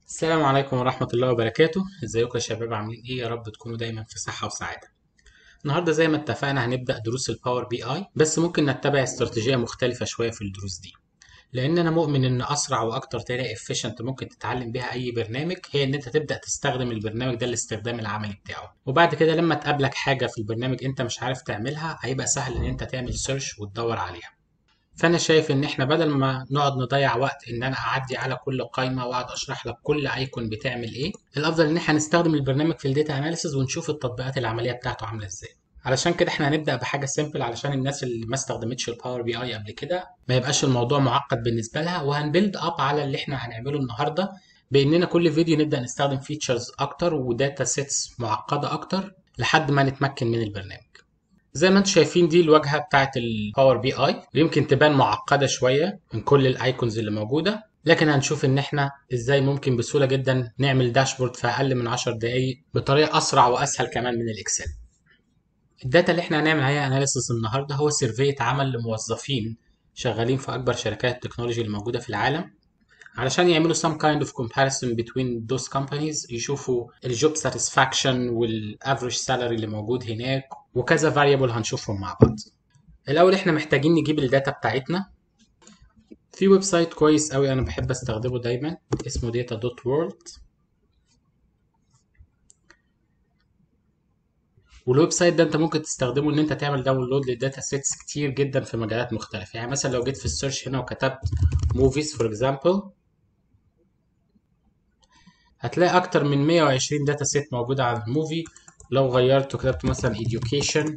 السلام عليكم ورحمة الله وبركاته ازيكم يا شباب عاملين ايه يا رب تكونوا دايما في صحة وسعادة النهاردة زي ما اتفقنا هنبدأ دروس الباور بي اي بس ممكن نتبع استراتيجية مختلفة شوية في الدروس دي لان انا مؤمن ان اسرع واكتر طريقة efficient ممكن تتعلم بيها اي برنامج هي ان انت تبدأ تستخدم البرنامج ده الاستخدام العملي بتاعه وبعد كده لما تقابلك حاجة في البرنامج انت مش عارف تعملها هيبقى سهل ان انت تعمل سيرش وتدور عليها فانا شايف ان احنا بدل ما نقعد نضيع وقت ان انا اعدي على كل قائمه واقعد اشرح لك كل ايكون بتعمل ايه الافضل ان احنا نستخدم البرنامج في الداتا اناليسز ونشوف التطبيقات العمليه بتاعته عامله ازاي علشان كده احنا هنبدا بحاجه سيمبل علشان الناس اللي ما استخدمتش الباور بي اي قبل كده ما يبقاش الموضوع معقد بالنسبه لها وهنبيلد اب على اللي احنا هنعمله النهارده باننا كل فيديو نبدا نستخدم فيتشرز اكتر وداتا سيتس معقده اكتر لحد ما نتمكن من البرنامج زي ما انتم شايفين دي الواجهه بتاعت الباور بي اي يمكن تبان معقده شويه من كل الايكونز اللي موجوده لكن هنشوف ان احنا ازاي ممكن بسهوله جدا نعمل داشبورد في اقل من 10 دقائق بطريقه اسرع واسهل كمان من الاكسل الداتا اللي احنا هنعمل عليها اناليسيس النهارده هو سيرفي اتعمل لموظفين شغالين في اكبر شركات التكنولوجي اللي موجوده في العالم علشان يعملوا some kind of comparison between those companies يشوفوا الجوب satisfaction والافريج سالاري اللي موجود هناك وكذا variable هنشوفهم مع بعض الاول احنا محتاجين نجيب الداتا بتاعتنا في ويب سايت كويس قوي انا بحب استخدمه دايما اسمه data.world والويب سايت ده انت ممكن تستخدمه ان انت تعمل داونلود للداتا سيتس كتير جدا في مجالات مختلفه يعني مثلا لو جيت في السيرش هنا وكتبت موفيز فور اكزامبل هتلاقي اكتر من 120 داتا سيت موجوده على الموفي لو غيرت وكتبت مثلا education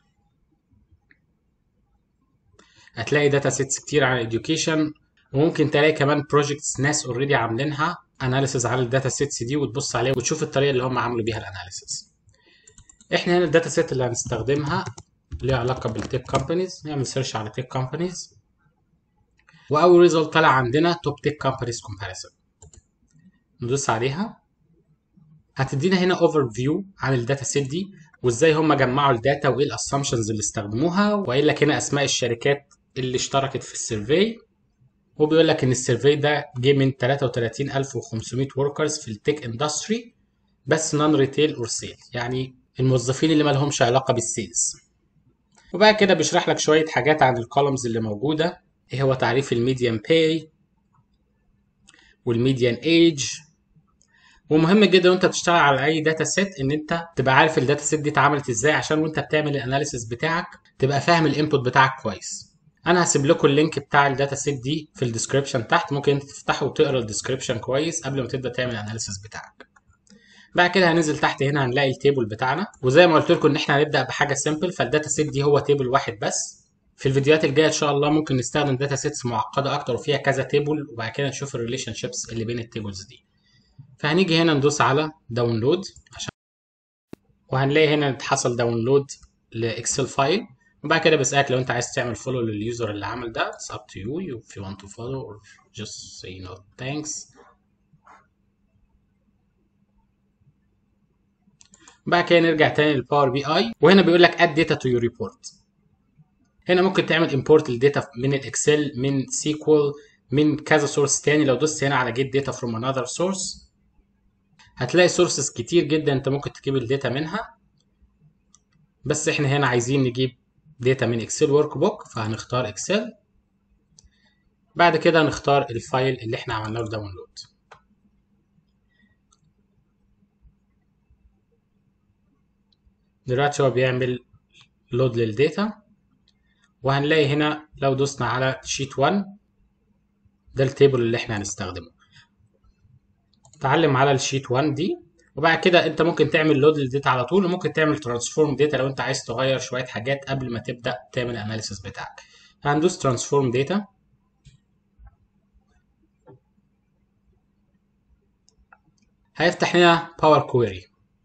هتلاقي داتا سيتس كتير عن education وممكن تلاقي كمان بروجكتس ناس اوريدي عاملينها اناليسيز على الداتا سيتس دي وتبص عليها وتشوف الطريقه اللي هم عملوا بيها الاناليسيز احنا هنا الداتا سيت اللي هنستخدمها ليها علاقه بالتيك كومبانيز نعمل سيرش على تيك كومبانيز واول ريزلت طلع عندنا توب تيك كومبانيز كومباريسون ندوس عليها هتدينا هنا اوفر فيو عن الداتا سيت دي وازاي هم جمعوا الداتا وايه الاسامبشنز اللي استخدموها وقايل لك هنا اسماء الشركات اللي اشتركت في السيرفي وبيقول لك ان السيرفي ده جه من 33500 وركرز في التك اندستري بس نون ريتيل اور سيل يعني الموظفين اللي ما لهمش علاقه بالسيلز وبعد كده بيشرح لك شويه حاجات عن الكولومز اللي موجوده ايه هو تعريف الميديان باي والميديان ايج ومهم جدا وانت بتشتغل على اي داتا سيت ان انت تبقى عارف الداتا سيت دي اتعملت ازاي عشان وانت بتعمل الاناليسيس بتاعك تبقى فاهم الانبوت بتاعك كويس انا هسيب لكم اللينك بتاع الداتا سيت دي في الديسكربشن تحت ممكن انت تفتحه وتقرا الديسكربشن كويس قبل ما تبدا تعمل الاناليسيس بتاعك بعد كده هننزل تحت هنا هنلاقي التيبل بتاعنا وزي ما قلت لكم ان احنا هنبدا بحاجه سيمبل فالداتا سيت دي هو تيبل واحد بس في الفيديوهات الجايه ان شاء الله ممكن نستخدم داتا سيتس معقده اكتر وفيها كذا تيبل وبعد كده نشوف الريليشن شيبس اللي بين التيبلز دي فهنيجي هنا ندوس على داونلود عشان وهنلاقي هنا حصل داونلود لاكسل فايل وبعد كده بيسالك لو انت عايز تعمل فولو لليوزر اللي عمل ده it's up to you if you want to follow or just say no thanks بعد كده نرجع تاني للباور بي اي وهنا بيقول لك add data to your report هنا ممكن تعمل import الداتا من الاكسل من سيكوال من كذا سورس تاني لو دوست هنا على get data from another source هتلاقي سورسز كتير جدا انت ممكن تجيب الداتا منها بس احنا هنا عايزين نجيب داتا من اكسل ورك بوك فهنختار اكسل بعد كده نختار الفايل اللي احنا عملنا له داونلود دلوقتي هو بيعمل لود للداتا وهنلاقي هنا لو دوسنا على شيت 1 ده التيبل اللي احنا هنستخدمه تعلم على الشيت 1 دي وبعد كده انت ممكن تعمل لود للداتا على طول وممكن تعمل ترانسفورم داتا لو انت عايز تغير شويه حاجات قبل ما تبدا تعمل الاناليسيس بتاعك هندوس ترانسفورم داتا هيفتح لنا باور كويري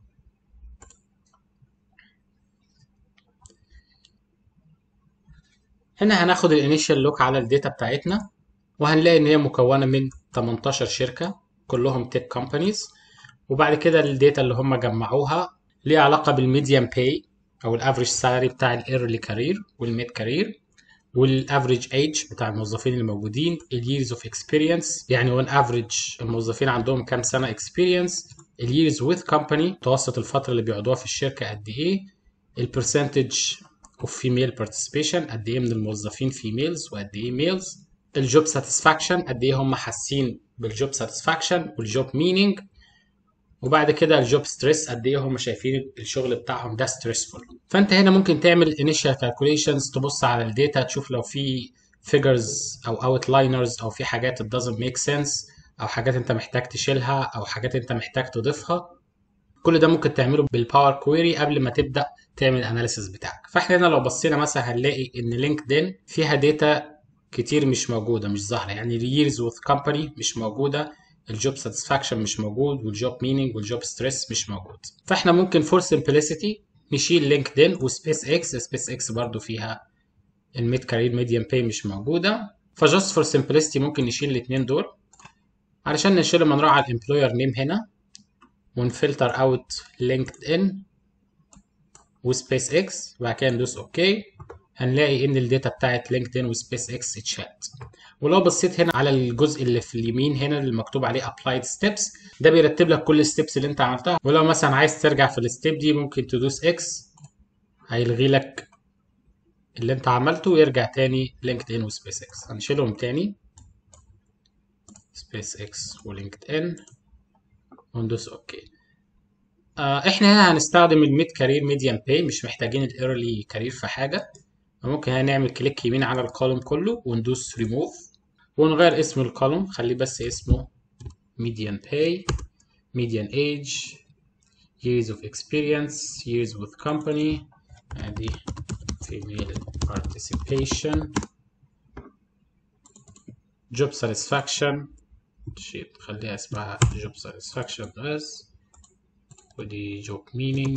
هنا هناخد الانيشال لوك على الداتا بتاعتنا وهنلاقي ان هي مكونه من 18 شركه كلهم تيك كومبانيز وبعد كده الداتا اللي هم جمعوها ليها علاقه بالميديان باي او الافريج سالاري بتاع الايرلي كارير والميد كارير والافريج ايج بتاع الموظفين الموجودين اليرز اوف اكسبيرينس يعني هو الافريج الموظفين عندهم كام سنه اكسبيرينس اليرز وذ كومباني متوسط الفتره اللي بيقعدوها في الشركه قد ايه البرسنتج اوف فيميل بارتيسيبيشن قد ايه من الموظفين فيميلز وقد ايه ميلز الجوب ساتسفاكشن قد ايه هم حاسين بالجوب ساتسفاكشن والجوب مينينج وبعد كده الجوب ستريس قد ايه هم شايفين الشغل بتاعهم ده ستريسفول فانت هنا ممكن تعمل initial calculations تبص على الداتا تشوف لو في figures او outliners او في حاجات it doesn't make sense او حاجات انت محتاج تشيلها او حاجات انت محتاج تضيفها كل ده ممكن تعمله بالباور كويري قبل ما تبدا تعمل الاناليسيس بتاعك فاحنا هنا لو بصينا مثلا هنلاقي ان لينكدين فيها داتا كتير مش موجوده مش ظاهره يعني اليرز وذ كومباني مش موجوده الجوب ساتسفاكشن مش موجود والجوب مينينج والجوب ستريس مش موجود فاحنا ممكن فور سمبلسيتي نشيل لينكدين وسبيس اكس سبيس اكس برضو فيها الميد كارير ميديم باي مش موجوده فجاست فور سمبلسيتي ممكن نشيل الاثنين دول علشان نشيلهم هنروح على الامبلوير نيم هنا ونفلتر اوت لينكد ان وسبيس اكس وبعد كده ندوس اوكي هنلاقي ان الداتا بتاعت لينكد ان وسبيس اكس اتشالت ولو بصيت هنا على الجزء اللي في اليمين هنا اللي مكتوب عليه applied steps ده بيرتب لك كل الستبس اللي انت عملتها ولو مثلا عايز ترجع في الستيب دي ممكن تدوس اكس هيلغي لك اللي انت عملته ويرجع تاني لينكد ان وسبيس اكس هنشيلهم تاني سبيس اكس ولينكد ان وندوس اوكي آه احنا هنا هنستخدم الميد كارير ميديم باي مش محتاجين الايرلي كارير في حاجه ممكن هنعمل كليك يمين على الكولوم كله وندوس ريموف ونغير اسم الكولوم خليه بس اسمه median pay median age years of experience years with company ادي female participation job satisfaction شيت خليها اسمها job satisfaction بس ودي job meaning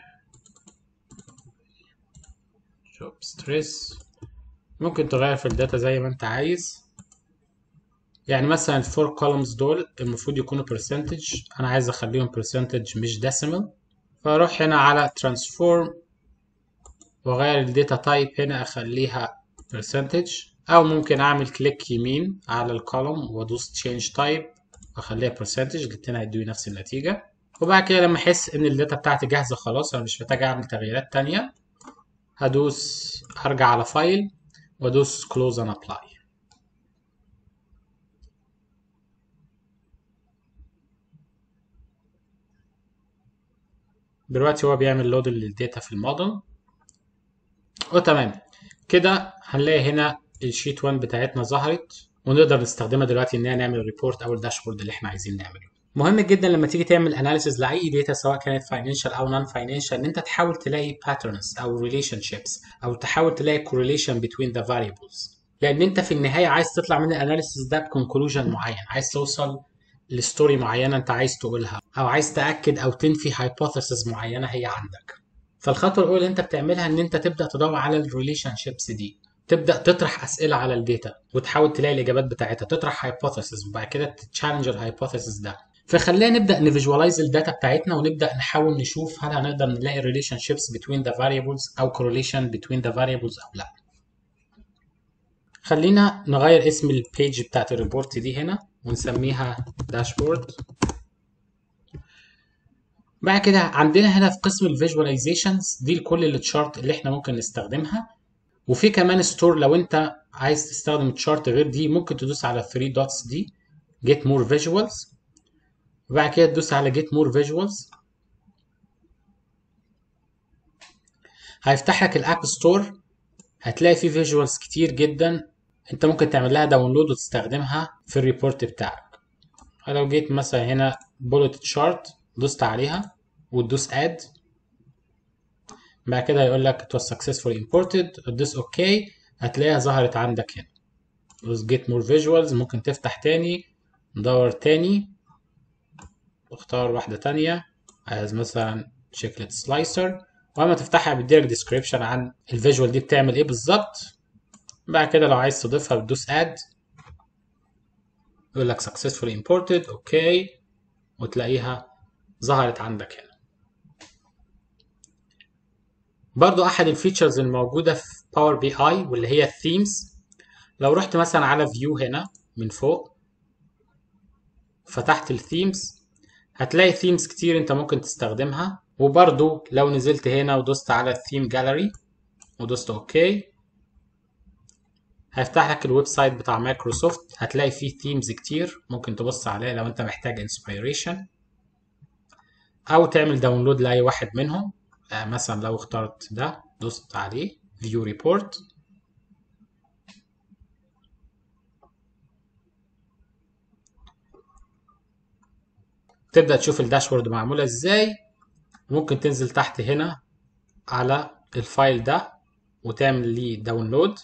job stress ممكن تغير في الداتا زي ما انت عايز يعني مثلا الفور كولومز دول المفروض يكونوا percentage انا عايز اخليهم percentage مش decimal فاروح هنا على transform واغير الداتا تايب هنا اخليها percentage او ممكن اعمل كليك يمين على الكولوم وادوس change type واخليها percentage الاتنين هيدوني نفس النتيجة وبعد كده لما احس ان الداتا بتاعتي جاهزة خلاص انا مش محتاج اعمل تغييرات تانية هدوس هرجع على فايل وادوس close and apply دلوقتي هو بيعمل لود للداتا في الموديل وتمام كده هنلاقي هنا الشيت 1 بتاعتنا ظهرت ونقدر نستخدمها دلوقتي اننا نعمل الريبورت او الداشبورد اللي احنا عايزين نعمله مهم جدا لما تيجي تعمل اناليسيز لاي داتا سواء كانت فاينانشال او نون فاينانشال ان انت تحاول تلاقي باترنز او ريليشن شيبس او تحاول تلاقي كورليشن بين ذا فاريبلز لان انت في النهايه عايز تطلع من الاناليسيز ده بكونكلوجن معين عايز توصل لستوري معينه انت عايز تقولها او عايز تاكد او تنفي هايبوثيسز معينه هي عندك فالخطوه الاولى اللي انت بتعملها ان انت تبدا تدور على الريليشن شيبس دي تبدا تطرح اسئله على الداتا وتحاول تلاقي الاجابات بتاعتها تطرح هايبوثيسز وبعد كده تتشالنج الهايبوثيسز ده فخلينا نبدا نفيجواليز الداتا بتاعتنا ونبدا نحاول نشوف هل هنقدر نلاقي ريليشن شيبس بين ذا فاريبلز او كورليشن بين ذا فاريبلز او لا خلينا نغير اسم البيج بتاعت الريبورت دي هنا ونسميها داشبورد بعد كده عندنا هنا في قسم الفيجواليزيشنز دي كل التشارت اللي احنا ممكن نستخدمها وفي كمان ستور لو انت عايز تستخدم تشارت غير دي ممكن تدوس على 3 دوتس دي get more visuals وبعد كده تدوس على get more visuals هيفتح لك الاب ستور هتلاقي فيه فيجوالز كتير جدا انت ممكن تعمل لها داونلود وتستخدمها في الريبورت بتاعك لو جيت مثلا هنا بولت تشارت دوست عليها وتدوس اد بعد كده هيقول لك it was successfully imported تدوس اوكي هتلاقيها ظهرت عندك هنا دوس get more visuals ممكن تفتح تاني ندور تاني واختار واحدة تانية عايز مثلا شيكلت سلايسر واما تفتحها بيديلك ديسكريبشن عن الفيجوال دي بتعمل ايه بالظبط بعد كده لو عايز تضيفها بتدوس اد يقول لك successfully imported اوكي وتلاقيها ظهرت عندك هنا برضو احد الفيتشرز الموجوده في باور بي اي واللي هي الثيمز لو رحت مثلا على فيو هنا من فوق فتحت الثيمز هتلاقي ثيمز كتير انت ممكن تستخدمها وبرضو لو نزلت هنا ودوست على الثيم جاليري ودوست اوكي هيفتح لك الويب سايت بتاع مايكروسوفت هتلاقي فيه ثيمز كتير ممكن تبص عليها لو انت محتاج انسبيريشن او تعمل داونلود لاي واحد منهم آه مثلا لو اخترت ده دوست عليه فيو ريبورت تبدأ تشوف الداشبورد معمولة ازاي ممكن تنزل تحت هنا على الفايل ده وتعمل ليه داونلود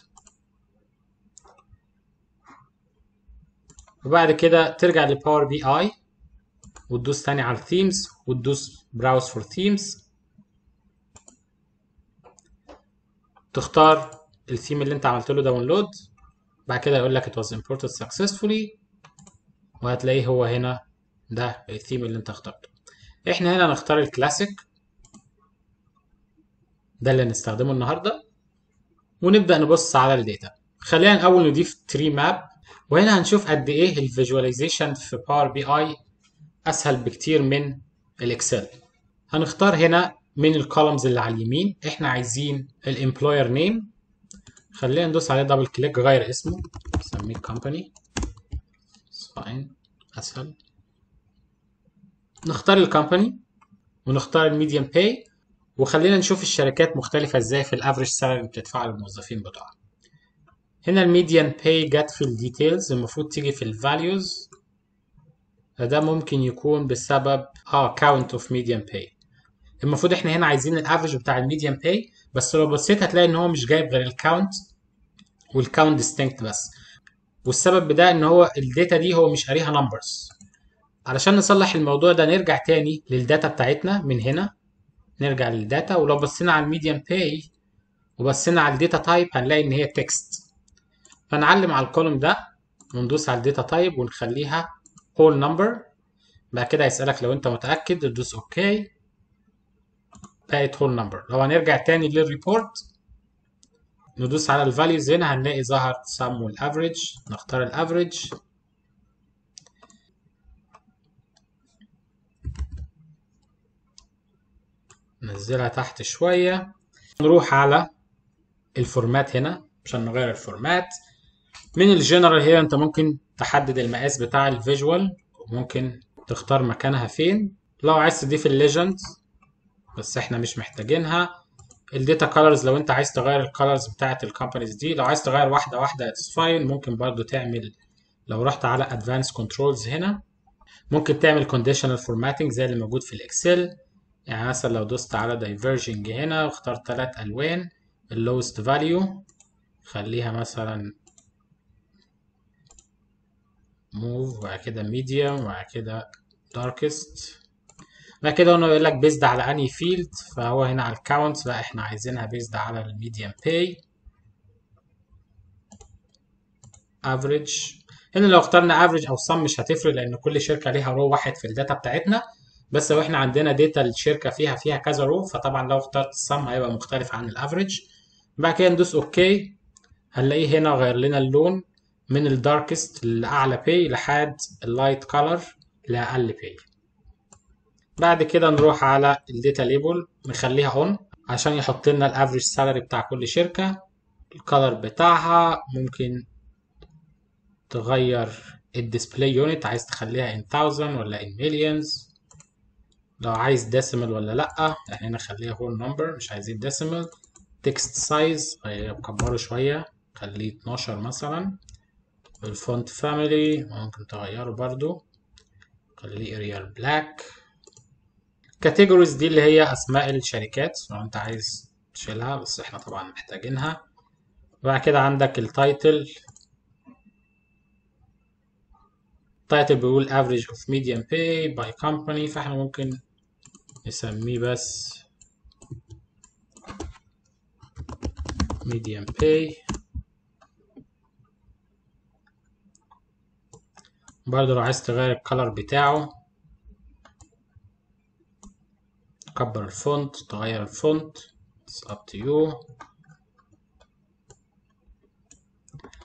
وبعد كده ترجع لباور بي اي وتدوس تاني على الثيمز وتدوس براوز فور ثيمز تختار الثيم اللي انت عملت له داونلود بعد كده يقول لك it was imported successfully وهتلاقيه هو هنا ده الثيم اللي انت اخترته احنا هنا نختار الكلاسيك ده اللي نستخدمه النهارده ونبدا نبص على الداتا خلينا الاول نضيف تري ماب وهنا هنشوف قد ايه الفيجواليزيشن في باور بي اي اسهل بكتير من الاكسل هنختار هنا من الكولمز اللي على اليمين احنا عايزين الامبلوير نيم خلينا ندوس عليه دبل كليك غير اسمه نسميه كومباني فاين اسهل نختار الكومباني ونختار الميديم باي وخلينا نشوف الشركات مختلفة ازاي في الافريج سالري اللي بتدفع للموظفين بتوعها هنا الميديان باي جت في الديتيلز المفروض تيجي في الفاليوز فده ممكن يكون بسبب اه كاونت اوف ميديان باي المفروض احنا هنا عايزين الافريج بتاع الميديان باي بس لو بصيت هتلاقي ان هو مش جايب غير الكاونت والكاونت ديستنكت بس والسبب بده ان هو الداتا دي هو مش قاريها نمبرز علشان نصلح الموضوع ده نرجع تاني للداتا بتاعتنا من هنا نرجع للداتا ولو بصينا على الميديان باي وبصينا على الداتا تايب هنلاقي ان هي تكست فنعلم على الكولوم ده وندوس على الداتا تايب ونخليها whole number بعد كده هيسألك لو انت متأكد تدوس اوكي بقت whole number لو هنرجع تاني للريبورت ندوس على الفاليوز هنا هنلاقي ظهر sum والافريج نختار الافريج ننزلها تحت شوية نروح على الفورمات هنا عشان نغير الفورمات من الجنرال هنا انت ممكن تحدد المقاس بتاع الفيجوال وممكن تختار مكانها فين لو عايز تضيف الليجند بس احنا مش محتاجينها الداتا كولرز لو انت عايز تغير الكولرز بتاعت الكومبانيز دي لو عايز تغير واحده واحده اتس فاين ممكن برضو تعمل لو رحت على ادفانس كنترولز هنا ممكن تعمل كونديشنال فورماتنج زي اللي موجود في الاكسل يعني مثلا لو دوست على دايفرجنج هنا واخترت ثلاث الوان اللوست فاليو خليها مثلا موف وبعد كده ميديوم وبعد كده داركست بعد كده هنا يقول لك بيزد على انهي فيلد فهو هنا على الكاونت لا احنا عايزينها بيزد على الميديوم باي افريج هنا لو اخترنا افريج او سم مش هتفرق لان كل شركه ليها رو واحد في الداتا بتاعتنا بس لو احنا عندنا داتا الشركه فيها فيها كذا رو فطبعا لو اخترت السم هيبقى مختلف عن الافريج بعد كده ندوس اوكي هنلاقيه هنا غير لنا اللون من الداركست لاعلى باي لحد اللايت كولر لاقل باي بعد كده نروح على الداتا ليبل نخليها اون عشان يحط لنا الافريج سالري بتاع كل شركه الكولر بتاعها ممكن تغير الديسبلاي يونت عايز تخليها in 1000 ولا in millions لو عايز ديسيمال ولا لا يعني هنا خليها whole number مش عايزين ديسيمال تكست سايز كبره شويه خليه 12 مثلا الفونت فاميلي ممكن تغيره برضو خليه اريال بلاك كاتيجوريز دي اللي هي اسماء الشركات لو انت عايز تشيلها بس احنا طبعا محتاجينها بعد كده عندك التايتل التايتل بيقول average of median pay by company فاحنا ممكن نسميه بس median pay برضه لو عايز تغير الكالر بتاعه تكبر الفونت تغير الفونت it's up to you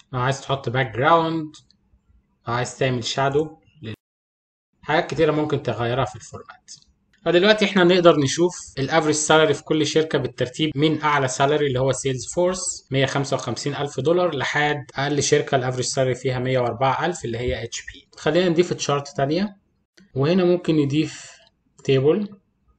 لو عايز تحط باك جراوند لو عايز تعمل شادو حاجات كتيرة ممكن تغيرها في الفورمات فدلوقتي احنا نقدر نشوف الافريج سالاري في كل شركة بالترتيب من اعلى سالاري اللي هو سيلز فورس 155 الف دولار لحد اقل شركة الافريج سالاري فيها 104 الف اللي هي اتش بي خلينا نضيف تشارت تانية وهنا ممكن نضيف تيبل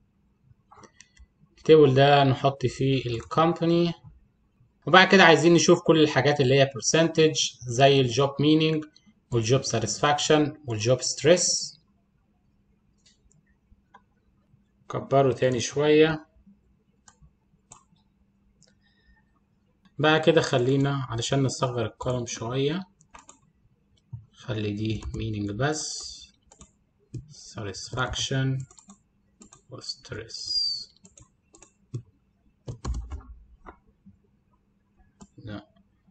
التيبل ده نحط فيه الكومباني وبعد كده عايزين نشوف كل الحاجات اللي هي percentage زي الجوب مينينج والجوب ساتسفاكشن والجوب ستريس كبره تاني شوية بعد كده خلينا علشان نصغر الكولوم شوية خلي دي meaning بس satisfaction و stress لا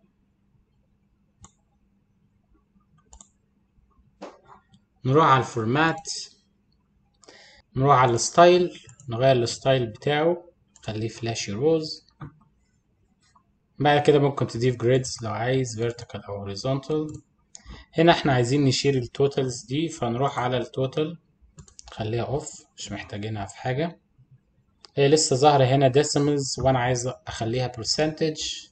نروح على الفورمات نروح على الستايل نغير الستايل بتاعه خليه فلاشي روز بعد كده ممكن تضيف جريدز لو عايز vertical او horizontal هنا احنا عايزين نشيل التوتالز دي فنروح على التوتال خليها اوف مش محتاجينها في حاجة هي لسه ظاهرة هنا decimals وانا عايز اخليها percentage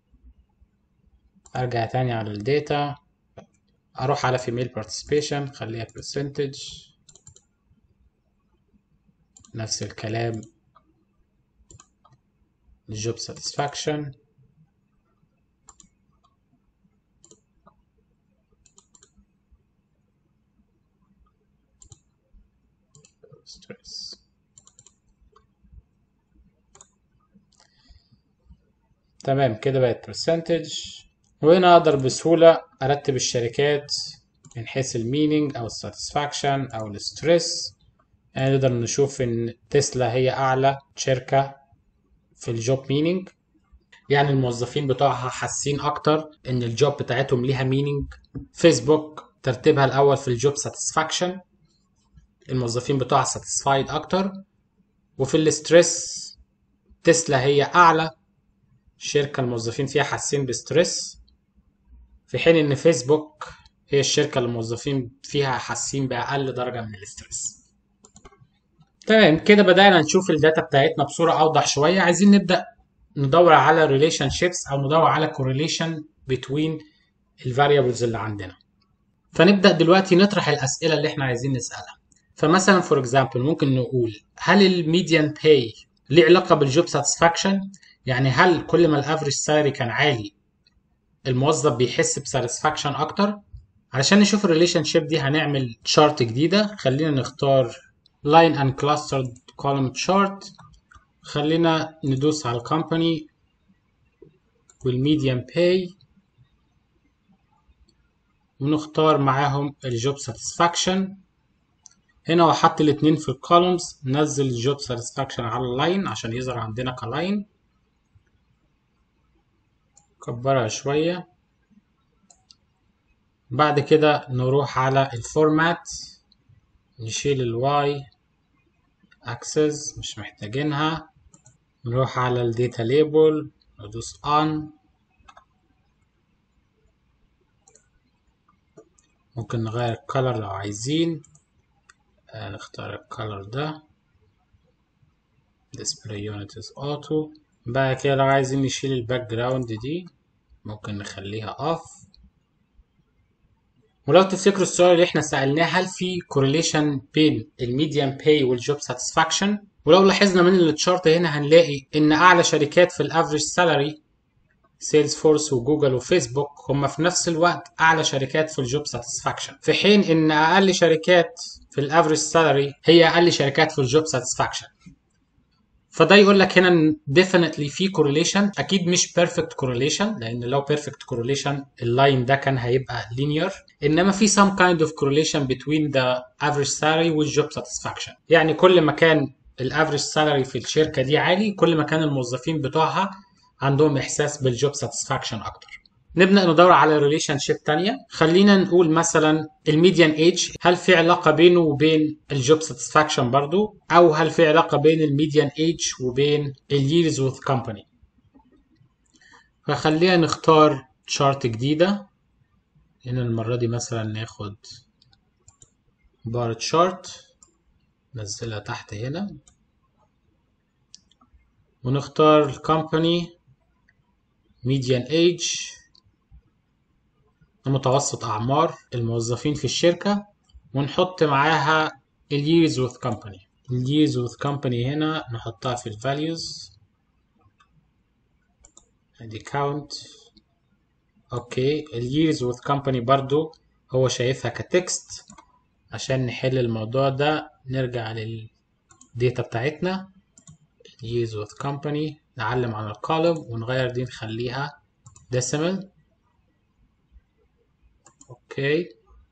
ارجع تاني على الداتا اروح على female participation خليها percentage نفس الكلام job satisfaction stress تمام كده بقت percentage وهنا اقدر بسهولة ارتب الشركات من حيث المينينج او الساتسفاكشن او الستريس يعني نقدر نشوف ان تسلا هي اعلى شركة في الجوب مينينج يعني الموظفين بتوعها حاسين اكتر ان الجوب بتاعتهم ليها مينينج فيسبوك ترتيبها الاول في الجوب ساتسفاكشن الموظفين بتوعها ساتسفايد اكتر وفي الاسترس تسلا هي اعلى شركة الموظفين فيها حاسين بستريس في حين ان فيسبوك هي الشركة اللي الموظفين فيها حاسين بأقل درجة من الاسترس تمام كده بدأنا نشوف الداتا بتاعتنا بصورة أوضح شوية عايزين نبدأ ندور على ريليشن شيبس أو ندور على كورليشن بين الفاريبلز اللي عندنا فنبدأ دلوقتي نطرح الأسئلة اللي احنا عايزين نسألها فمثلا فور اكزامبل ممكن نقول هل الميديان باي ليه علاقة بالجوب ساتسفاكشن يعني هل كل ما الافريج سالري كان عالي الموظف بيحس بساتسفاكشن اكتر علشان نشوف الريليشن شيب دي هنعمل شارت جديدة خلينا نختار line and clustered column chart خلينا ندوس على الكومباني والميديان باي ونختار معاهم الجوب ساتسفاكشن هنا هو حط الاتنين في الكولومز نزل الجوب ساتسفاكشن على اللاين عشان يظهر عندنا كلاين كبرها شوية بعد كده نروح على الفورمات نشيل الواي اكسس مش محتاجينها نروح على الداتا ليبل ندوس on ممكن نغير الكالر لو عايزين آه نختار الكالر ده display unit is auto بعد كده لو عايزين نشيل الباك جراوند دي ممكن نخليها off ولو تفتكروا السؤال اللي احنا سألناه هل في correlation بين الميديان باي والجوب ساتسفاكشن ولو لاحظنا من التشارت هنا هنلاقي ان اعلى شركات في الافريج سالاري سيلز فورس وجوجل وفيسبوك هم في نفس الوقت اعلى شركات في الجوب ساتسفاكشن في حين ان اقل شركات في الافريج سالاري هي اقل شركات في الجوب ساتسفاكشن فده يقول لك هنا definitely في correlation اكيد مش perfect correlation لان لو perfect correlation اللاين ده كان هيبقى linear انما في some kind of correlation between the average salary والjob satisfaction يعني كل ما كان الافريج سالاري في الشركه دي عالي كل ما كان الموظفين بتوعها عندهم احساس بالجوب ساتسفاكشن اكتر نبدا ندور على ريليشن شيب تانية خلينا نقول مثلا الميديان ايج هل في علاقه بينه وبين الجوب ساتسفاكشن برضو او هل في علاقه بين الميديان ايج وبين الييرز وذ كومباني فخلينا نختار شارت جديدة هنا المرة دي مثلا ناخد بار تشارت نزلها تحت هنا ونختار الكومباني median age متوسط أعمار الموظفين في الشركة ونحط معاها ال years with company ال years with company هنا نحطها في ال values ادي count اوكي ال years with company برضو هو شايفها كتكست عشان نحل الموضوع ده نرجع للديتا بتاعتنا years with company نعلم على الكولوم ونغير دي نخليها decimal اوكي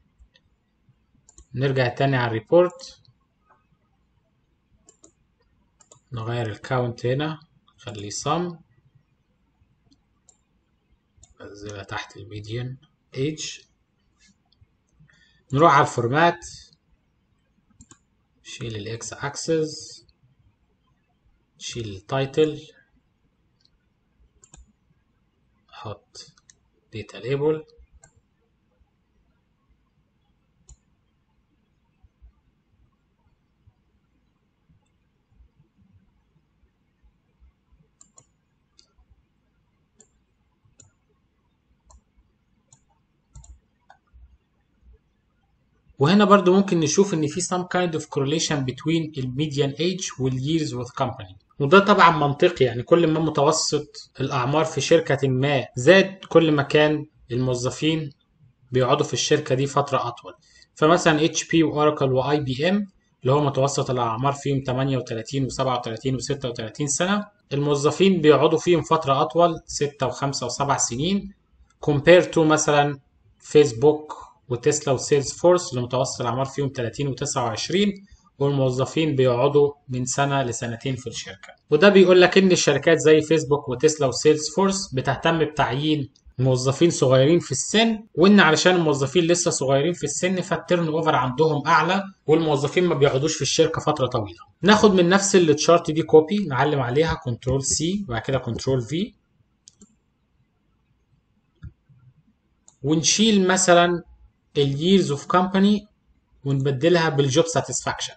نرجع تاني على الريبورت نغير الكاونت هنا نخليه sum ننزلها تحت الميديان age نروح على الفورمات نشيل الاكس اكسس نشيل التايتل نحط data label وهنا برضو ممكن نشوف ان في some kind of correlation between ال median age وال years with company وده طبعا منطقي يعني كل ما متوسط الاعمار في شركة ما زاد كل ما كان الموظفين بيقعدوا في الشركة دي فترة اطول فمثلا HP واوراكل واي بي ام اللي هو متوسط الاعمار فيهم 38 و37 و36 سنة الموظفين بيقعدوا فيهم فترة اطول 6 و5 و7 سنين compare to مثلا فيسبوك وتسلا وسيلز فورس اللي متوسط الاعمار فيهم 30 و29 والموظفين بيقعدوا من سنه لسنتين في الشركه وده بيقول لك ان الشركات زي فيسبوك وتسلا وسيلز فورس بتهتم بتعيين موظفين صغيرين في السن وان علشان الموظفين لسه صغيرين في السن فالتيرن اوفر عندهم اعلى والموظفين ما بيقعدوش في الشركه فتره طويله ناخد من نفس التشارت دي كوبي نعلم عليها كنترول سي وبعد كده كنترول في ونشيل مثلا ال years of company ونبدلها بالجوب ساتسفاكشن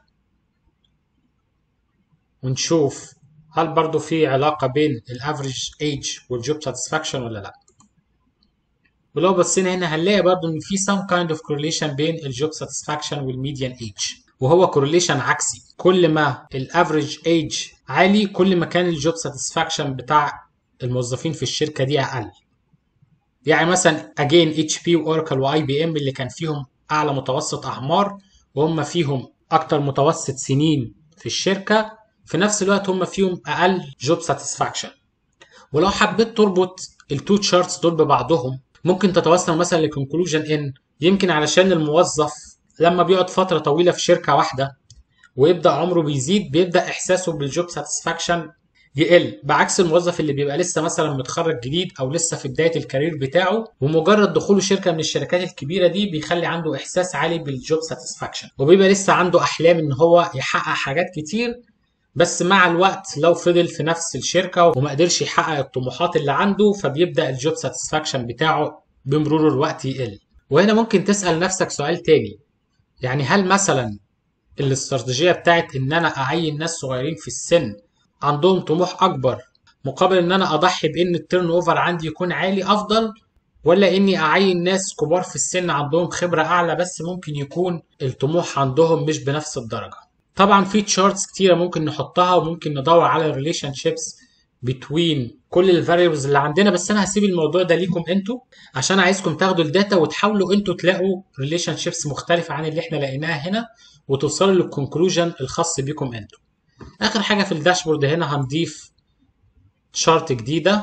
ونشوف هل برضو في علاقة بين الافريج ايج والجوب ساتسفاكشن ولا لا ولو بصينا هنا هنلاقي برضو ان في some kind of correlation بين الجوب ساتسفاكشن والميديان ايج وهو correlation عكسي كل ما الافريج ايج عالي كل ما كان الجوب ساتسفاكشن بتاع الموظفين في الشركة دي اقل يعني مثلا اجين اتش بي واوراكل واي بي ام اللي كان فيهم اعلى متوسط اعمار وهم فيهم اكتر متوسط سنين في الشركه في نفس الوقت هم فيهم اقل جوب ساتسفاكشن ولو حبيت تربط التو تشارتس دول ببعضهم ممكن تتوصل مثلا لكونكلوجن ان يمكن علشان الموظف لما بيقعد فتره طويله في شركه واحده ويبدا عمره بيزيد بيبدا احساسه بالجوب ساتسفاكشن يقل بعكس الموظف اللي بيبقى لسه مثلا متخرج جديد او لسه في بدايه الكارير بتاعه ومجرد دخوله شركه من الشركات الكبيره دي بيخلي عنده احساس عالي بالجوب ساتسفاكشن وبيبقى لسه عنده احلام ان هو يحقق حاجات كتير بس مع الوقت لو فضل في نفس الشركه وما قدرش يحقق الطموحات اللي عنده فبيبدا الجوب ساتسفاكشن بتاعه بمرور الوقت يقل وهنا ممكن تسال نفسك سؤال تاني يعني هل مثلا الاستراتيجيه بتاعت ان انا اعين ناس صغيرين في السن عندهم طموح اكبر مقابل ان انا اضحي بان التيرن اوفر عندي يكون عالي افضل ولا اني اعين ناس كبار في السن عندهم خبره اعلى بس ممكن يكون الطموح عندهم مش بنفس الدرجه طبعا في تشارتس كتيره ممكن نحطها وممكن ندور على الريليشن شيبس بتوين كل الفاريبلز اللي عندنا بس انا هسيب الموضوع ده ليكم انتوا عشان عايزكم تاخدوا الداتا وتحاولوا انتوا تلاقوا ريليشن شيبس مختلفه عن اللي احنا لقيناها هنا وتوصلوا للكونكلوجن الخاص بيكم انتوا اخر حاجه في الداشبورد هنا هنضيف شارت جديده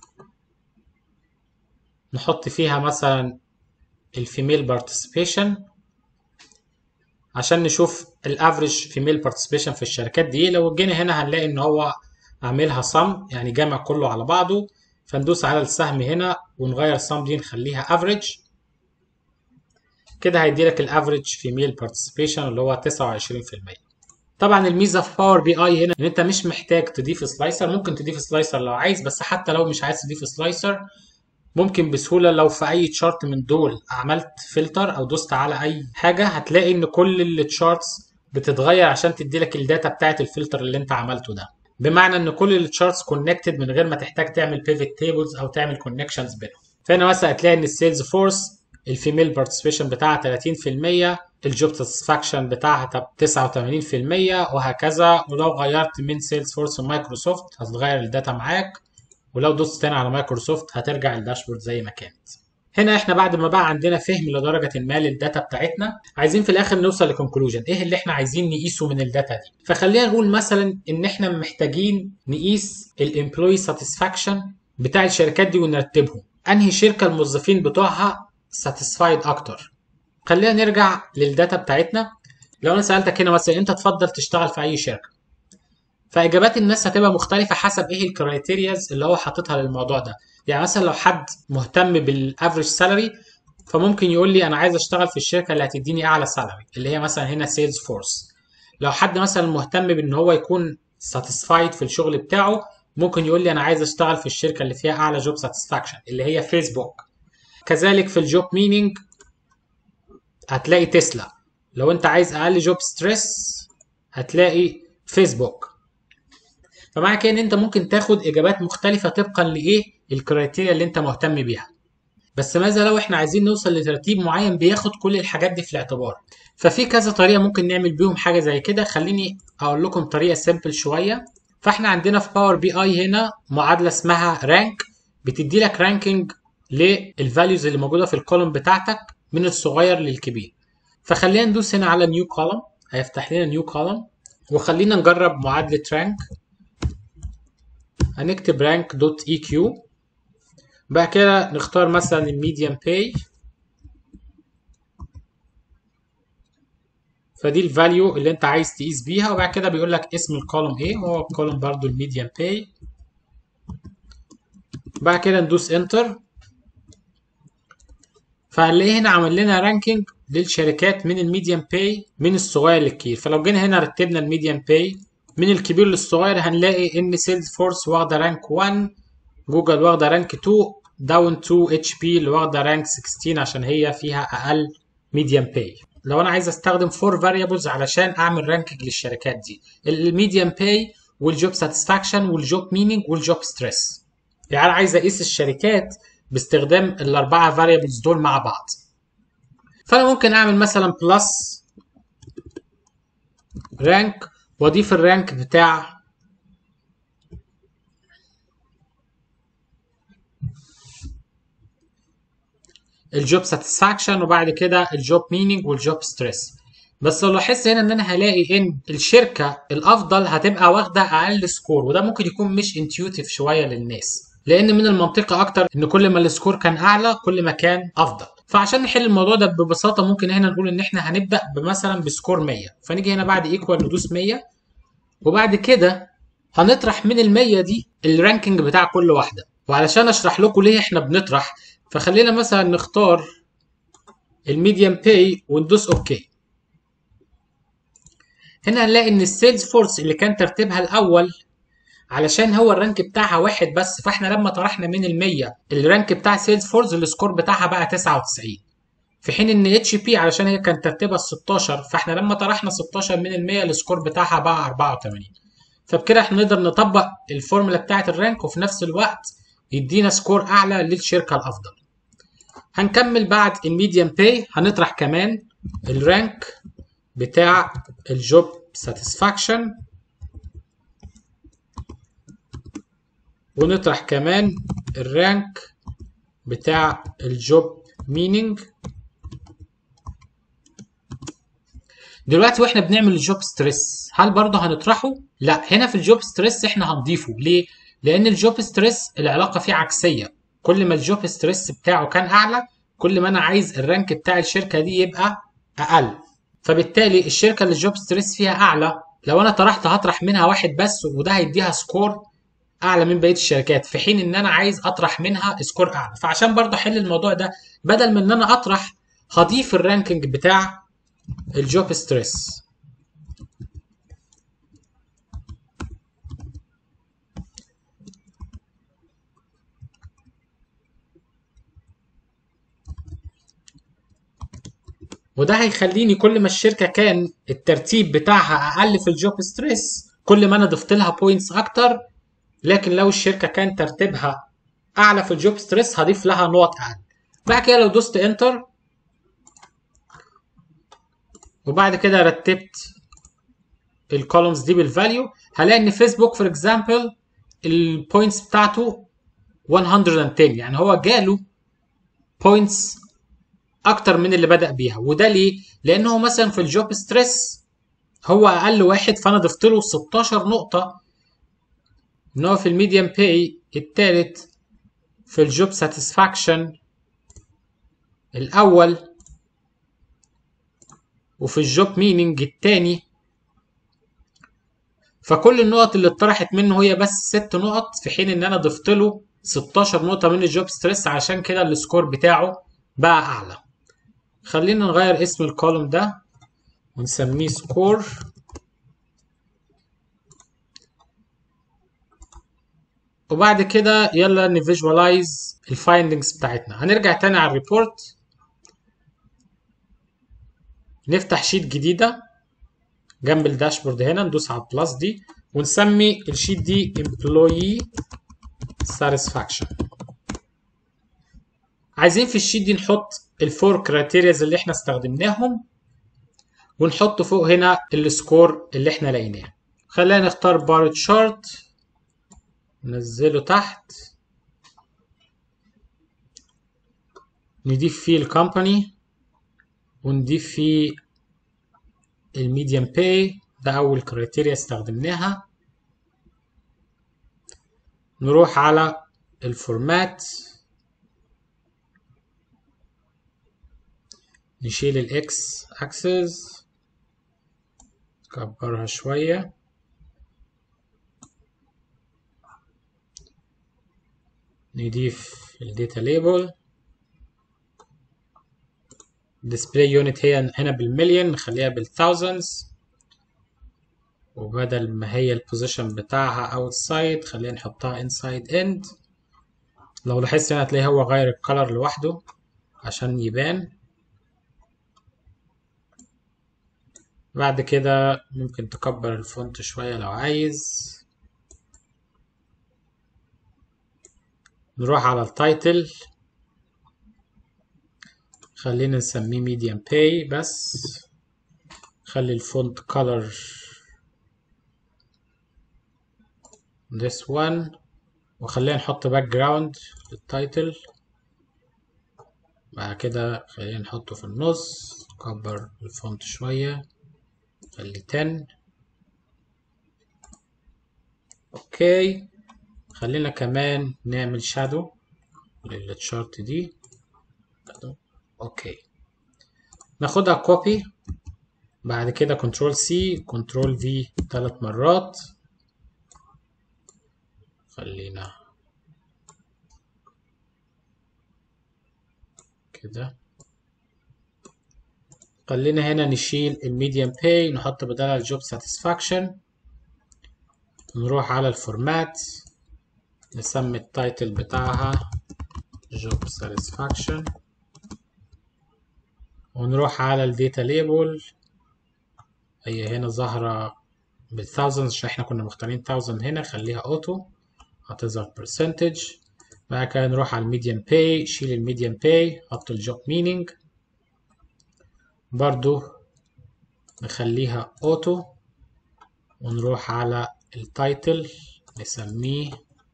نحط فيها مثلا الفيميل بارتيسيبيشن عشان نشوف الافريج فيميل بارتيسيبيشن في الشركات دي لو جينا هنا هنلاقي ان هو عاملها صم يعني جامع كله على بعضه فندوس على السهم هنا ونغير صم دي نخليها افريج كده هيدي لك الافريج فيميل بارتيسيبيشن اللي هو 29% طبعا الميزه في باور بي اي هنا ان انت مش محتاج تضيف سلايسر ممكن تضيف سلايسر لو عايز بس حتى لو مش عايز تضيف سلايسر ممكن بسهوله لو في اي تشارت من دول عملت فلتر او دوست على اي حاجه هتلاقي ان كل التشارتس بتتغير عشان تدي لك الداتا بتاعت الفلتر اللي انت عملته ده بمعنى ان كل التشارتس كونكتد من غير ما تحتاج تعمل بيفت تيبلز او تعمل كونكشنز بينهم فهنا مثلا هتلاقي ان السيلز فورس الفيميل بارتيسيبيشن بتاعها 30% الجوب ساتسفاكشن بتاعها 89% وهكذا ولو غيرت من سيلز فورس مايكروسوفت هتتغير الداتا معاك ولو دوست تاني على مايكروسوفت هترجع الداشبورد زي ما كانت هنا احنا بعد ما بقى عندنا فهم لدرجه ما للداتا بتاعتنا عايزين في الاخر نوصل لكونكلوجن ايه اللي احنا عايزين نقيسه من الداتا دي فخلينا نقول مثلا ان احنا محتاجين نقيس الامبلوي ساتسفاكشن بتاع الشركات دي ونرتبهم انهي شركه الموظفين بتوعها ساتيسفايد اكتر خلينا نرجع للداتا بتاعتنا لو انا سالتك هنا مثلا انت تفضل تشتغل في اي شركه فاجابات الناس هتبقى مختلفه حسب ايه الكرايتيرياز اللي هو حاططها للموضوع ده يعني مثلا لو حد مهتم بالافريج سالاري فممكن يقول لي انا عايز اشتغل في الشركه اللي هتديني اعلى سالاري اللي هي مثلا هنا سيلز فورس لو حد مثلا مهتم بان هو يكون ساتيسفايد في الشغل بتاعه ممكن يقول لي انا عايز اشتغل في الشركه اللي فيها اعلى جوب ساتسفاكشن اللي هي فيسبوك كذلك في الجوب مينينج هتلاقي تسلا لو انت عايز اقل جوب ستريس هتلاقي فيسبوك فمعنى كده ان انت ممكن تاخد اجابات مختلفه طبقا لايه الكرايتيريا اللي انت مهتم بيها بس ماذا لو احنا عايزين نوصل لترتيب معين بياخد كل الحاجات دي في الاعتبار ففي كذا طريقه ممكن نعمل بيهم حاجه زي كده خليني اقول لكم طريقه سيمبل شويه فاحنا عندنا في باور بي اي هنا معادله اسمها رانك بتدي لك رانكينج للفاليوز اللي موجوده في الكولوم بتاعتك من الصغير للكبير فخلينا ندوس هنا على نيو كولوم هيفتح لنا نيو كولوم وخلينا نجرب معادله رانك هنكتب رانك دوت اي كيو بعد كده نختار مثلا الميديم باي فدي الفاليو اللي انت عايز تقيس بيها وبعد كده بيقول لك اسم الكولوم ايه وهو الكولوم برضو الميديم باي بعد كده ندوس انتر فهنلاقيه هنا عمل لنا رانكينج للشركات من الميديم باي من الصغير للكبير فلو جينا هنا رتبنا الميديم باي من الكبير للصغير هنلاقي ان سيلز فورس واخده رانك 1 جوجل واخده رانك 2 داون 2 اتش بي اللي واخده رانك 16 عشان هي فيها اقل ميديم باي لو انا عايز استخدم فور فاريبلز علشان اعمل رانكينج للشركات دي الميديم باي والجوب ساتسفاكشن والجوب مينينج والجوب ستريس يعني انا عايز اقيس الشركات باستخدام الاربعه فاريبلز دول مع بعض فانا ممكن اعمل مثلا بلس رانك واضيف الرانك بتاع الجوب ساتسفاكشن وبعد كده الجوب مينينج والجوب ستريس بس لو لاحظت هنا ان انا هلاقي ان الشركه الافضل هتبقى واخده اقل سكور وده ممكن يكون مش انتيوتيف شويه للناس لان من المنطقي اكتر ان كل ما السكور كان اعلى كل ما كان افضل فعشان نحل الموضوع ده ببساطه ممكن هنا نقول ان احنا هنبدا مثلا بسكور 100 فنيجي هنا بعد ايكوال ندوس 100 وبعد كده هنطرح من ال 100 دي الرانكينج بتاع كل واحده وعلشان اشرح لكم ليه احنا بنطرح فخلينا مثلا نختار الميديم باي وندوس اوكي هنا هنلاقي ان السيلز فورس اللي كان ترتيبها الاول علشان هو الرانك بتاعها واحد بس فاحنا لما طرحنا من ال 100 الرانك بتاع سيلز فورس السكور بتاعها بقى 99 في حين ان اتش بي علشان هي كان ترتيبها ال 16 فاحنا لما طرحنا 16 من ال 100 السكور بتاعها بقى 84 فبكده احنا نقدر نطبق الفورمولا بتاعه الرانك وفي نفس الوقت يدينا سكور اعلى للشركه الافضل هنكمل بعد الميديم باي هنطرح كمان الرانك بتاع الجوب ساتسفاكشن ونطرح كمان الرانك بتاع الجوب مينينج دلوقتي واحنا بنعمل الجوب ستريس هل برضه هنطرحه لا هنا في الجوب ستريس احنا هنضيفه ليه لان الجوب ستريس العلاقه فيه عكسيه كل ما الجوب ستريس بتاعه كان اعلى كل ما انا عايز الرانك بتاع الشركه دي يبقى اقل فبالتالي الشركه اللي الجوب ستريس فيها اعلى لو انا طرحت هطرح منها واحد بس وده هيديها سكور اعلى من بقيه الشركات في حين ان انا عايز اطرح منها سكور اعلى فعشان برضه احل الموضوع ده بدل من ان انا اطرح هضيف الرانكينج بتاع الجوب ستريس وده هيخليني كل ما الشركه كان الترتيب بتاعها اقل في الجوب ستريس كل ما انا ضفت لها بوينتس اكتر لكن لو الشركه كان ترتيبها اعلى في الجوب ستريس هضيف لها نقط اقل بعد كده لو دوست انتر وبعد كده رتبت الكولومز دي بالفاليو هلاقي ان فيسبوك فور اكزامبل البوينتس بتاعته 110 يعني هو جاله بوينتس اكتر من اللي بدأ بيها وده ليه؟ لانه مثلا في الجوب ستريس هو اقل واحد فانا ضفت له 16 نقطة ان هو في الميديم باي التالت في الجوب ساتسفاكشن الاول وفي الجوب مينينج التاني فكل النقط اللي اتطرحت منه هي بس ست نقط في حين ان انا ضفت له 16 نقطة من الجوب ستريس عشان كده السكور بتاعه بقى اعلى خلينا نغير اسم الكولوم ده ونسميه سكور وبعد كده يلا نفيجوالايز الفايندنجز بتاعتنا هنرجع تاني على الريبورت نفتح شيت جديدة جنب الداشبورد هنا ندوس على البلس دي ونسمي الشيت دي employee satisfaction عايزين في الشيت دي نحط الفور كرايتيرياز اللي احنا استخدمناهم ونحط فوق هنا السكور اللي احنا لقيناه خلينا نختار بار تشارت ننزله تحت نضيف فيه الكومباني ونضيف فيه الميديم باي ده اول كرايتيريا استخدمناها نروح على الفورمات نشيل الاكس اكسس نكبرها شوية نضيف الداتا ليبل display unit هي هنا بالمليون نخليها بالثاوزندز وبدل ما هي البوزيشن بتاعها outside خلينا نحطها inside end لو لاحظت هنا هتلاقي هو غير الكلر لوحده عشان يبان بعد كده ممكن تكبر الفونت شوية لو عايز نروح على التايتل خلينا نسميه medium pay بس خلي الفونت color this one وخلينا نحط باك جراوند للتايتل بعد كده خلينا نحطه في النص نكبر الفونت شوية خلي 10 اوكي خلينا كمان نعمل شادو للتشارت دي اوكي ناخدها كوبي بعد كده كنترول سي كنترول في ثلاث مرات خلينا كده خلينا هنا نشيل الميديم باي نحط بدلها الجوب ساتسفاكشن نروح على الفورمات نسمي التايتل بتاعها job satisfaction ونروح على الداتا ليبل هي هنا ظاهرة بالثاوزند عشان احنا كنا مختارين thousand هنا خليها اوتو هتظهر percentage بعد كده نروح على الميديم باي شيل الميديم باي حط الجوب مينينج برضو نخليها اوتو ونروح على التايتل نسميه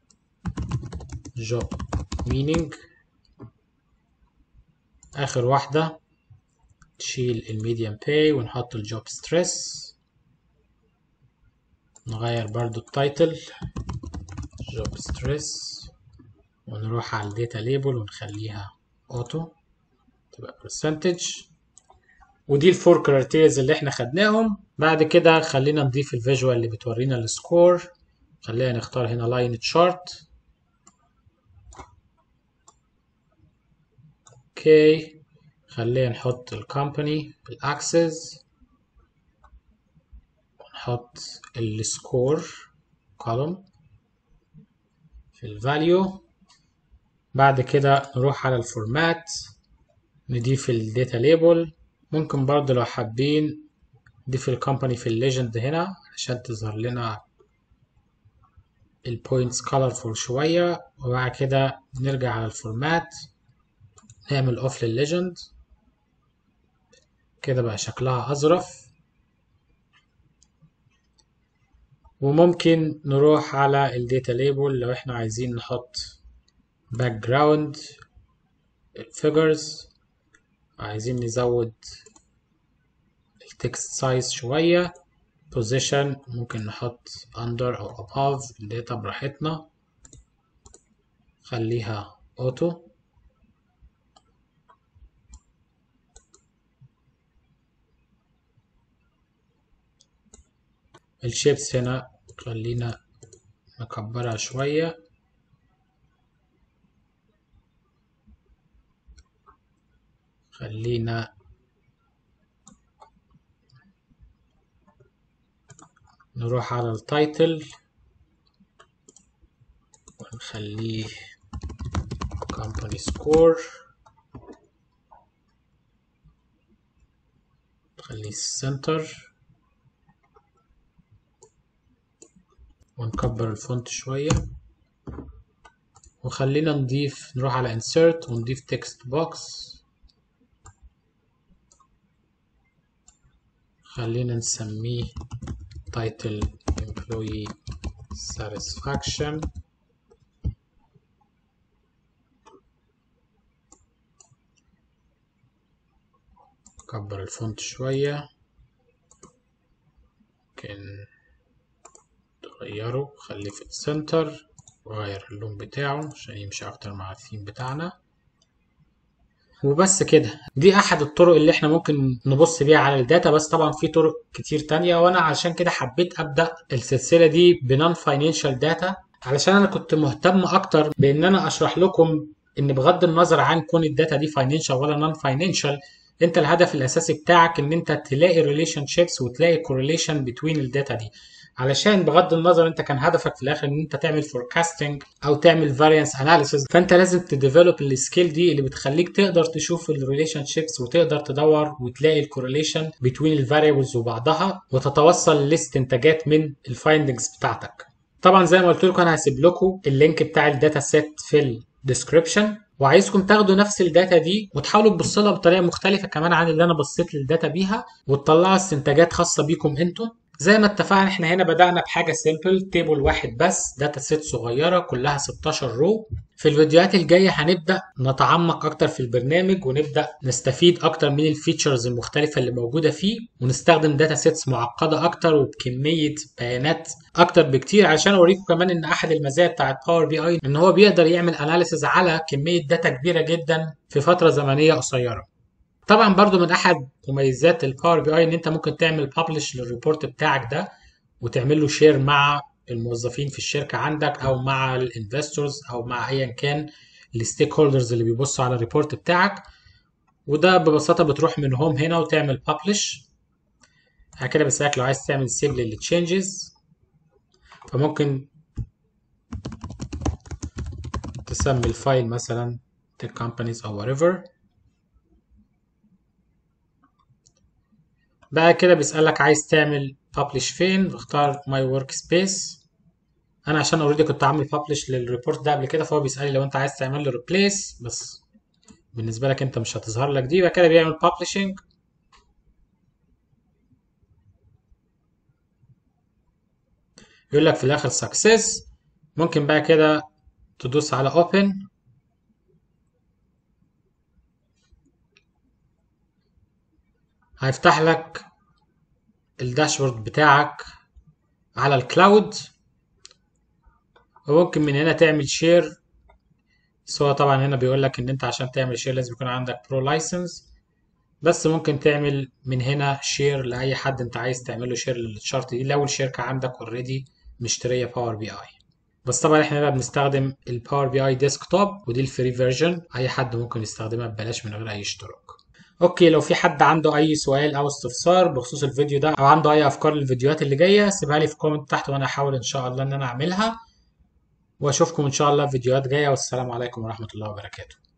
job meaning آخر واحدة تشيل الميديم باي ونحط الجوب ستريس نغير برضو التايتل job stress ونروح على الداتا ليبل ونخليها اوتو تبقى percentage ودي الفور كرايتيريز اللي احنا خدناهم بعد كده خلينا نضيف الفيجوال اللي بتورينا السكور خلينا نختار هنا لاين تشارت اوكي خلينا نحط الكومباني بالاكسس ونحط السكور كولوم في الفاليو بعد كده نروح على الفورمات نضيف الداتا ليبل ممكن برضو لو حابين نضيف الكومباني في الليجند هنا عشان تظهر لنا البوينتس colorful شوية وبعد كده نرجع على الفورمات نعمل اوف للليجند كده بقى شكلها أظرف وممكن نروح على الداتا ليبل لو احنا عايزين نحط باك جراوند figures عايزين نزود التكست سايز شوية position ممكن نحط under أو above الداتا براحتنا خليها auto الشيبس هنا خلينا نكبرها شوية خلينا نروح على التايتل ونخليه company score نخليه السنتر ونكبر الفونت شوية وخلينا نضيف نروح على insert ونضيف text box خلينا نسميه title employee satisfaction كبر الفونت شوية ممكن تغيره خليه في السنتر وغير اللون بتاعه عشان يمشي اكتر مع الثيم بتاعنا وبس كده دي احد الطرق اللي احنا ممكن نبص بيها على الداتا بس طبعا في طرق كتير تانية وانا عشان كده حبيت ابدا السلسله دي بنون فاينانشال داتا علشان انا كنت مهتم اكتر بان انا اشرح لكم ان بغض النظر عن كون الداتا دي فاينانشال ولا نون فاينانشال انت الهدف الاساسي بتاعك ان انت تلاقي ريليشن شيبس وتلاقي كورليشن بين الداتا دي علشان بغض النظر انت كان هدفك في الاخر ان انت تعمل فوركاستنج او تعمل فاريانس اناليسيس فانت لازم تديفلوب السكيل دي اللي بتخليك تقدر تشوف الريليشن شيبس وتقدر تدور وتلاقي الكورليشن بين الفاريبلز وبعضها وتتوصل لاستنتاجات من الفايندنجز بتاعتك طبعا زي ما قلت لكم انا هسيب لكم اللينك بتاع الداتا سيت في الديسكربشن وعايزكم تاخدوا نفس الداتا دي وتحاولوا تبصوا لها بطريقه مختلفه كمان عن اللي انا بصيت للداتا بيها وتطلعوا استنتاجات خاصه بيكم انتم زي ما اتفقنا احنا هنا بدأنا بحاجة سيمبل تيبل واحد بس داتا سيت صغيرة كلها 16 رو في الفيديوهات الجاية هنبدأ نتعمق أكتر في البرنامج ونبدأ نستفيد أكتر من الفيتشرز المختلفة اللي موجودة فيه ونستخدم داتا سيتس معقدة أكتر وبكمية بيانات أكتر بكتير عشان أوريكم كمان إن أحد المزايا بتاعت باور بي أي إن هو بيقدر يعمل أناليسز على كمية داتا كبيرة جدا في فترة زمنية قصيرة. طبعا برضو من احد مميزات الباور بي اي ان انت ممكن تعمل ببلش للريبورت بتاعك ده وتعمل له شير مع الموظفين في الشركه عندك او مع الانفستورز او مع ايا كان الستيك هولدرز اللي بيبصوا على الريبورت بتاعك وده ببساطه بتروح من هوم هنا وتعمل ببلش بعد كده بيسالك لو عايز تعمل سيف للتشينجز فممكن تسمي الفايل مثلا tech companies او whatever بعد كده بيسألك عايز تعمل publish فين اختار my workspace انا عشان اوريدي كنت عامل publish للريبورت ده قبل كده فهو بيسألني لو انت عايز تعمل له replace بس بالنسبة لك انت مش هتظهر لك دي بعد كده بيعمل publishing يقول لك في الاخر success ممكن بقى كده تدوس على open هيفتح لك الداشبورد بتاعك على الكلاود وممكن من هنا تعمل شير سواء طبعا هنا بيقول لك ان انت عشان تعمل شير لازم يكون عندك برو لايسنس بس ممكن تعمل من هنا شير لاي حد انت عايز تعمل له شير للشارت دي لو الشركه عندك اوريدي مشتريه باور بي اي بس طبعا احنا هنا بنستخدم الباور بي اي ديسكتوب ودي الفري فيرجن اي حد ممكن يستخدمها ببلاش من غير اي اشتراك اوكي لو في حد عنده اي سؤال او استفسار بخصوص الفيديو ده او عنده اي افكار للفيديوهات اللي جايه سيبها لي في كومنت تحت وانا احاول ان شاء الله ان انا اعملها واشوفكم ان شاء الله في فيديوهات جايه والسلام عليكم ورحمه الله وبركاته